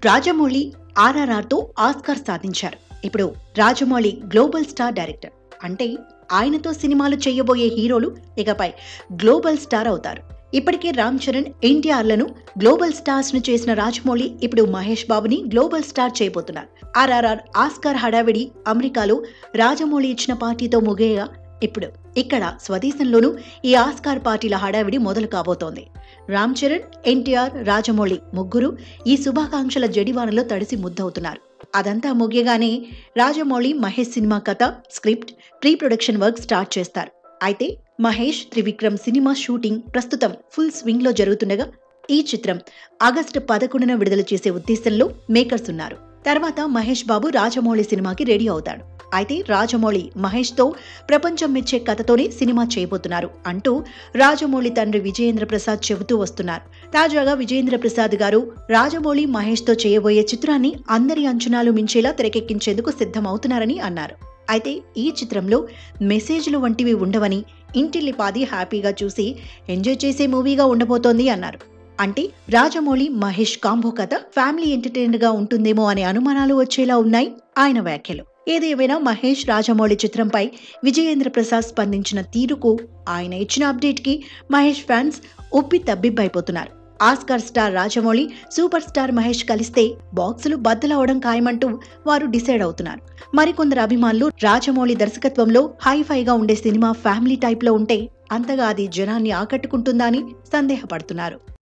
రాజమౌళి ఆర్ఆర్ఆర్ తో ఆస్కార్ సాధించారు ఇప్పుడు రాజమౌళి గ్లోబల్ స్టార్ డైరెక్టర్ అంటే ఆయనతో సినిమాలు చేయబోయే హీరోలు ఇకపై గ్లోబల్ స్టార్ అవుతారు ఇప్పటికే రామ్ చరణ్ ఎన్టీఆర్లను గ్లోబల్ స్టార్స్ ను చేసిన రాజమౌళి ఇప్పుడు మహేష్ బాబుని గ్లోబల్ స్టార్ చేయబోతున్నారు ఆర్ఆర్ఆర్ ఆస్కార్ హడావిడి అమెరికాలో రాజమౌళి ఇచ్చిన పార్టీతో ముగియగా ఇప్పుడు ఇక్కడ స్వదేశంలోనూ ఈ ఆస్కార్ పార్టీల హడావిడి మొదలు కాబోతోంది రామ్ చరణ్ ఎన్టీఆర్ రాజమౌళి ముగ్గురు ఈ శుభాకాంక్షల జడివానలో తడిసి ముద్దవుతున్నారు అదంతా ముగియగానే రాజమౌళి మహేష్ సినిమా కథ script pre production work start చేస్తారు అయితే మహేష్ త్రివిక్రమ్ సినిమా షూటింగ్ ప్రస్తుతం ఫుల్ స్వింగ్ లో జరుగుతుండగా ఈ చిత్రం ఆగస్టు పదకొండున విడుదల చేసే ఉద్దేశంలో మేకర్స్ ఉన్నారు తర్వాత మహేష్ బాబు రాజమౌళి సినిమాకి రెడీ అవుతాడు అయితే రాజమౌళి మహేష్ తో ప్రపంచం మెచ్చే కథతోనే సినిమా చేయబోతున్నారు అంటూ రాజమౌళి తండ్రి విజయేంద్ర ప్రసాద్ చెబుతూ వస్తున్నారు తాజాగా విజయేంద్ర ప్రసాద్ గారు రాజమౌళి మహేష్ తో చేయబోయే చిత్రాన్ని అందరి అంచనాలు మించేలా తెరకెక్కించేందుకు సిద్ధమవుతున్నారని అన్నారు అయితే ఈ చిత్రంలో మెసేజ్లు వంటివి ఉండవని ఇంటిల్లిపాది హ్యాపీగా చూసి ఎంజాయ్ చేసే మూవీగా ఉండబోతోంది అన్నారు అంటే రాజమౌళి మహేష్ కాంబో కథ ఫ్యామిలీ ఎంటర్టైనర్ గా ఉంటుందేమో అనే అనుమానాలు వచ్చేలా ఉన్నాయి ఆయన వ్యాఖ్యలు ఏదేమైనా మహేష్ రాజమౌళి చిత్రంపై విజయేంద్ర ప్రసాద్ స్పందించిన తీరుకు ఆయన ఇచ్చిన అప్డేట్ కి మహేష్ ఫ్యాన్స్ ఉప్పి తబ్బిబ్బైపోతున్నారు Oscar star Rajamouli super star Mahesh కలిస్తే బాక్సులు బద్దలవడం ఖాయమంటూ వారు డిసైడ్ అవుతున్నారు మరికొందరు అభిమానులు రాజమౌళి దర్శకత్వంలో హైఫైగా ఉండే సినిమా ఫ్యామిలీ టైప్ లో ఉంటే అంతగా అది జనాన్ని ఆకట్టుకుంటుందా అని సందేహపడుతున్నారు